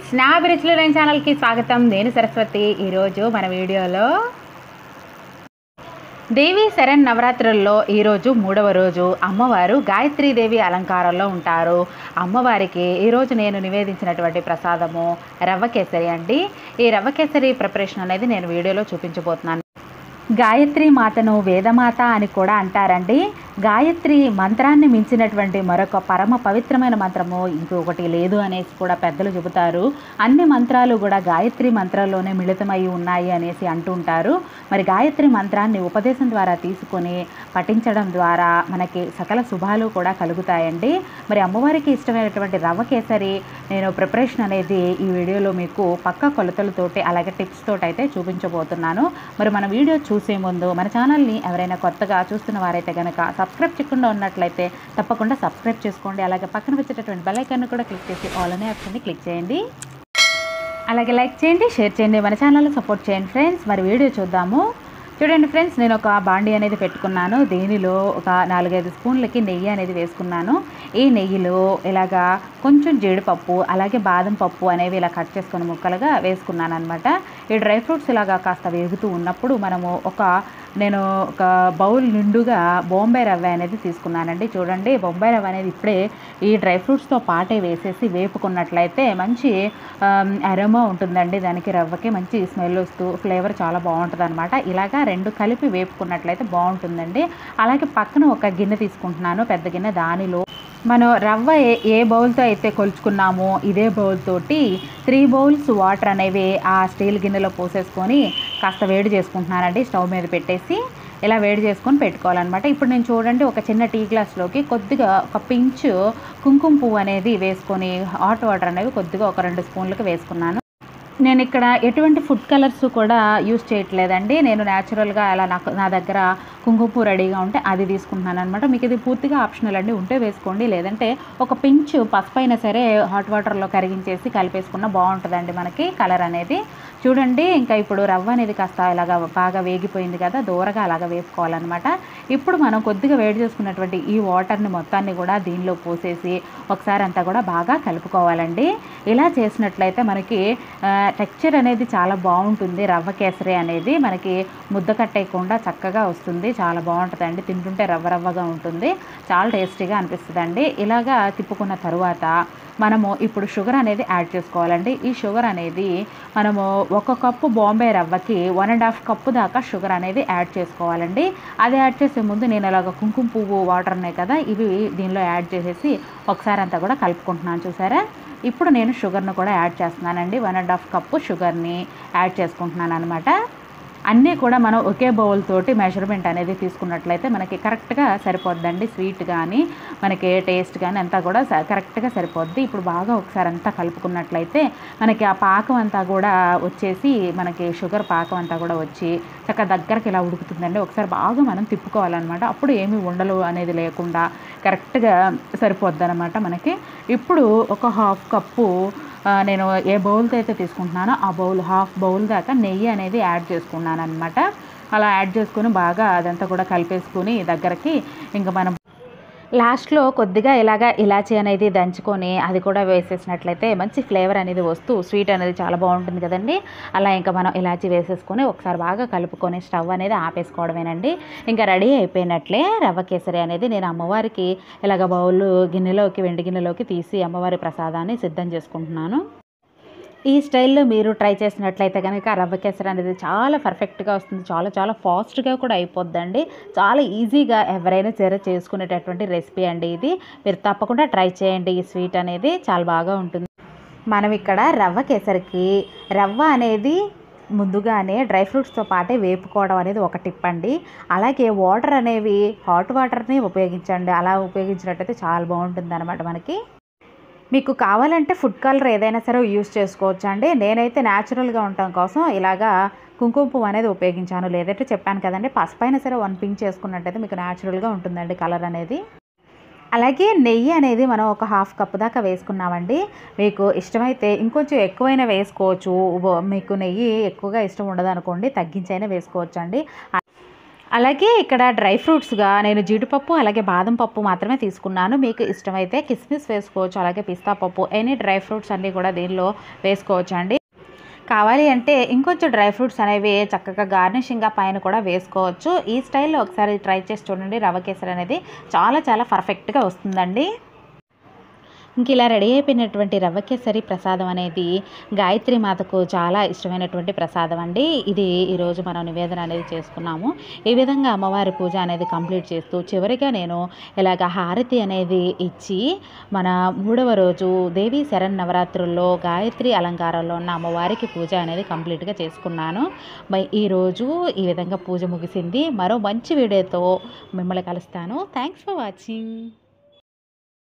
snap రిచ్లు rain ఛానల్కి స్వాగతం నేను సరస్వతి ఈరోజు మన వీడియోలో దేవి శరణ్ నవరాత్రుల్లో ఈరోజు మూడవ రోజు అమ్మవారు గాయత్రీదేవి అలంకారంలో ఉంటారు అమ్మవారికి ఈరోజు నేను నివేదించినటువంటి ప్రసాదము రవ్వ కేసరి అండి ఈ రవ్వ కేసరి ప్రిపరేషన్ అనేది నేను వీడియోలో చూపించబోతున్నాను గాయత్రి మాతను వేదమాత అని కూడా అంటారండి గాయత్రి మంత్రాన్ని మించినటువంటి మరొక పరమ పవిత్రమైన మంత్రము ఇంకొకటి లేదు అనేసి కూడా పెద్దలు చెబుతారు అన్ని మంత్రాలు కూడా గాయత్రి మంత్రంలోనే మిళితమై ఉన్నాయి అనేసి అంటుంటారు మరి గాయత్రి మంత్రాన్ని ఉపదేశం ద్వారా తీసుకొని పఠించడం ద్వారా మనకి సకల శుభాలు కూడా కలుగుతాయండి మరి అమ్మవారికి ఇష్టమైనటువంటి రవ్వ కేసరి నేను ప్రిపరేషన్ అనేది ఈ వీడియోలో మీకు పక్క కొలతలతోటి అలాగే టిప్స్ తోటి అయితే చూపించబోతున్నాను మరి మన వీడియో చూసే ముందు మన ఛానల్ని ఎవరైనా కొత్తగా చూస్తున్న వారైతే కనుక సబ్స్క్రైబ్ చేయకుండా ఉన్నట్లయితే తప్పకుండా సబ్స్క్రైబ్ చేసుకోండి అలాగే పక్కన వచ్చేటటువంటి బెల్ ఐకాన్ కూడా క్లిక్ చేసి ఆల్ అనే ఆప్షన్ని క్లిక్ చేయండి అలాగే లైక్ చేయండి షేర్ చేయండి మన ఛానల్ని సపోర్ట్ చేయండి ఫ్రెండ్స్ మరి వీడియో చూద్దాము చూడండి ఫ్రెండ్స్ నేను ఒక బాండి అనేది పెట్టుకున్నాను దీనిలో ఒక నాలుగైదు స్పూన్లకి నెయ్యి అనేది వేసుకున్నాను ఈ నెయ్యిలో ఇలాగా కొంచెం జీడిపప్పు అలాగే బాదం పప్పు అనేవి ఇలా కట్ చేసుకొని ముక్కలుగా వేసుకున్నాను అనమాట ఈ డ్రై ఫ్రూట్స్ ఇలాగా కాస్త వేగుతూ ఉన్నప్పుడు మనము ఒక నేను ఒక బౌల్ నిండుగా బొంబాయి రవ్వ అనేది తీసుకున్నానండి చూడండి బొంబాయి రవ్వ అనేది ఇప్పుడే ఈ డ్రై ఫ్రూట్స్తో పాటే వేసేసి వేపుకున్నట్లయితే మంచి అరోమా ఉంటుందండి దానికి రవ్వకి మంచి స్మెల్ వస్తూ ఫ్లేవర్ చాలా బాగుంటుంది అనమాట ఇలాగా రెండు కలిపి వేపుకున్నట్లయితే బాగుంటుందండి అలాగే పక్కన ఒక గిన్నె తీసుకుంటున్నాను పెద్ద గిన్నె దానిలో మనం రవ్వ ఏ ఏ బౌల్తో అయితే కొలుచుకున్నామో ఇదే బౌల్ తోటి త్రీ బౌల్స్ వాటర్ అనేవి ఆ స్టీల్ గిన్నెలో పోసేసుకొని కాస్త వేడి చేసుకుంటున్నానండి స్టవ్ మీద పెట్టేసి ఇలా వేడి చేసుకొని పెట్టుకోవాలన్నమాట ఇప్పుడు నేను చూడండి ఒక చిన్న టీ గ్లాస్లోకి కొద్దిగా ఒక పించు కుంకుమ పువ్వు అనేది వేసుకొని హాట్ వాటర్ అనేవి కొద్దిగా ఒక రెండు స్పూన్లకు వేసుకున్నాను నేను ఇక్కడ ఎటువంటి ఫుడ్ కలర్స్ కూడా యూస్ చేయట్లేదండి నేను న్యాచురల్గా అలా నాకు నా దగ్గర కుంకుమ రెడీగా ఉంటే అది తీసుకుంటున్నాను అనమాట మీకు ఇది పూర్తిగా ఆప్షనల్ అండి ఉంటే వేసుకోండి లేదంటే ఒక పించు పసుపు అయినా సరే హాట్ వాటర్లో కరిగించేసి కలిపేసుకున్న బాగుంటుందండి మనకి కలర్ అనేది చూడండి ఇంకా ఇప్పుడు రవ్వ అనేది కాస్త ఇలాగా బాగా వేగిపోయింది కదా దూరగా అలాగా వేపుకోవాలన్నమాట ఇప్పుడు మనం కొద్దిగా వేడి చేసుకున్నటువంటి ఈ వాటర్ని మొత్తాన్ని కూడా దీనిలో పోసేసి ఒకసారి అంతా కూడా బాగా కలుపుకోవాలండి ఇలా చేసినట్లయితే మనకి టెక్చర్ అనేది చాలా బాగుంటుంది రవ్వ కేసరి అనేది మనకి ముద్ద కట్టేయకుండా చక్కగా వస్తుంది చాలా బాగుంటుందండి తింటుంటే రవ్వ రవ్వగా ఉంటుంది చాలా టేస్టీగా అనిపిస్తుందండి ఇలాగా తిప్పుకున్న తరువాత మనము ఇప్పుడు షుగర్ అనేది యాడ్ చేసుకోవాలండి ఈ షుగర్ అనేది మనము ఒక కప్పు బాంబే రవ్వకి వన్ అండ్ హాఫ్ కప్పు దాకా షుగర్ అనేది యాడ్ చేసుకోవాలండి అది యాడ్ చేసే ముందు నేను ఇలాగ కుంకుమ పువ్వు వాటర్ ఉన్నాయి కదా ఇవి దీనిలో యాడ్ చేసేసి ఒకసారి అంతా కూడా కలుపుకుంటున్నాను చూసారా ఇప్పుడు నేను షుగర్ను కూడా యాడ్ చేస్తున్నానండి వన్ అండ్ హాఫ్ కప్పు షుగర్ని యాడ్ చేసుకుంటున్నాను అనమాట అన్నీ కూడా మనం ఒకే బౌల్ తోటి మెజర్మెంట్ అనేది తీసుకున్నట్లయితే మనకి కరెక్ట్గా సరిపోద్దండి స్వీట్ కానీ మనకి టేస్ట్ కానీ అంతా కూడా స- కరెక్ట్గా సరిపోద్ది ఇప్పుడు బాగా ఒకసారి అంతా కలుపుకున్నట్లయితే మనకి ఆ పాకం అంతా కూడా వచ్చేసి మనకి షుగర్ పాకం అంతా కూడా వచ్చి చక్కగా దగ్గరికి ఇలా ఉడుకుతుందండి ఒకసారి బాగా మనం తిప్పుకోవాలన్నమాట అప్పుడు ఏమీ ఉండలు అనేది లేకుండా కరెక్ట్గా సరిపోద్ది అనమాట మనకి ఇప్పుడు ఒక హాఫ్ కప్పు ఆ, నేను ఏ బౌల్తో అయితే తీసుకుంటున్నానో ఆ బౌల్ హాఫ్ బౌల్ దాకా నెయ్యి అనేది యాడ్ చేసుకున్నాను అనమాట అలా యాడ్ చేసుకుని బాగా అదంతా కూడా కలిపేసుకుని దగ్గరకి ఇంకా మనం లాస్ట్లో కొద్దిగా ఇలాగ ఇలాచీ అనేది దంచుకొని అది కూడా వేసేసినట్లయితే మంచి ఫ్లేవర్ అనేది వస్తూ స్వీట్ అనేది చాలా బాగుంటుంది కదండి అలా ఇంకా మనం ఇలాచీ వేసేసుకొని ఒకసారి బాగా కలుపుకొని స్టవ్ అనేది ఆపేసుకోవడమేనండి ఇంకా రెడీ అయిపోయినట్లే రవ్వ కేసరి అనేది నేను అమ్మవారికి ఇలాగ బౌల్ గిన్నెలోకి వెండి గిన్నెలోకి తీసి అమ్మవారి ప్రసాదాన్ని సిద్ధం చేసుకుంటున్నాను ఈ స్టైల్లో మీరు ట్రై చేసినట్లయితే కనుక రవ్వ కేసరి అనేది చాలా పర్ఫెక్ట్గా వస్తుంది చాలా చాలా ఫాస్ట్గా కూడా అయిపోద్దండి చాలా ఈజీగా ఎవరైనా సరే చేసుకునేటటువంటి రెసిపీ అండి ఇది మీరు తప్పకుండా ట్రై చేయండి ఈ స్వీట్ అనేది చాలా బాగా ఉంటుంది మనం ఇక్కడ రవ్వ కేసరికి రవ్వ అనేది ముందుగానే డ్రై ఫ్రూట్స్తో పాటే వేపుకోవడం అనేది ఒక టిప్ అండి అలాగే వాటర్ అనేవి హాట్ వాటర్ని ఉపయోగించండి అలా ఉపయోగించినట్టయితే చాలా బాగుంటుంది అనమాట మనకి మీకు కావాలంటే ఫుడ్ కలర్ ఏదైనా సరే యూస్ చేసుకోవచ్చు అండి నేనైతే న్యాచురల్గా ఉండటం కోసం ఇలాగా కుంకుమ పువ్వు అనేది ఉపయోగించాను లేదంటే చెప్పాను కదండి పసుపు అయినా సరే వన్ పింక్ చేసుకున్నట్టయితే మీకు న్యాచురల్గా ఉంటుందండి కలర్ అనేది అలాగే నెయ్యి అనేది మనం ఒక హాఫ్ కప్ దాకా వేసుకున్నామండి మీకు ఇష్టమైతే ఇంకొంచెం ఎక్కువైనా వేసుకోవచ్చు ఉబ- మీకు నెయ్యి ఎక్కువగా ఇష్టం ఉండదు అనుకోండి తగ్గించైనా వేసుకోవచ్చు అండి అలాగే ఇక్కడ డ్రై ఫ్రూట్స్గా నేను జీడిపప్పు అలాగే బాదం పప్పు మాత్రమే తీసుకున్నాను మీకు ఇష్టమైతే కిస్మిస్ వేసుకోవచ్చు అలాగే పిస్తా పప్పు ఎనీ డ్రై ఫ్రూట్స్ అన్నీ కూడా దీనిలో వేసుకోవచ్చు అండి కావాలి అంటే ఇంకొంచెం డ్రై ఫ్రూట్స్ అనేవి చక్కగా గార్నిషింగ్గా పైన కూడా వేసుకోవచ్చు ఈ స్టైల్లో ఒకసారి ట్రై చేసి చూడండి రవ్వ కేసరి అనేది చాలా చాలా పర్ఫెక్ట్గా వస్తుందండి ఇంక ఇలా రెడీ అయిపోయినటువంటి రవ్వ కేసరి ప్రసాదం అనేది గాయత్రి మాతకు చాలా ఇష్టమైనటువంటి ప్రసాదం అండి ఇది ఈరోజు మనం నివేదన అనేది చేసుకున్నాము ఈ విధంగా అమ్మవారి పూజ అనేది కంప్లీట్ చేస్తూ చివరిగా నేను ఇలాగ హారతి అనేది ఇచ్చి మన మూడవ రోజు దేవి శరణ్ నవరాత్రుల్లో గాయత్రి అలంకారంలో ఉన్న అమ్మవారికి పూజ అనేది కంప్లీట్గా చేసుకున్నాను మరి ఈరోజు ఈ విధంగా పూజ ముగిసింది మరో మంచి వీడియోతో మిమ్మల్ని కలుస్తాను థ్యాంక్స్ ఫర్ వాచింగ్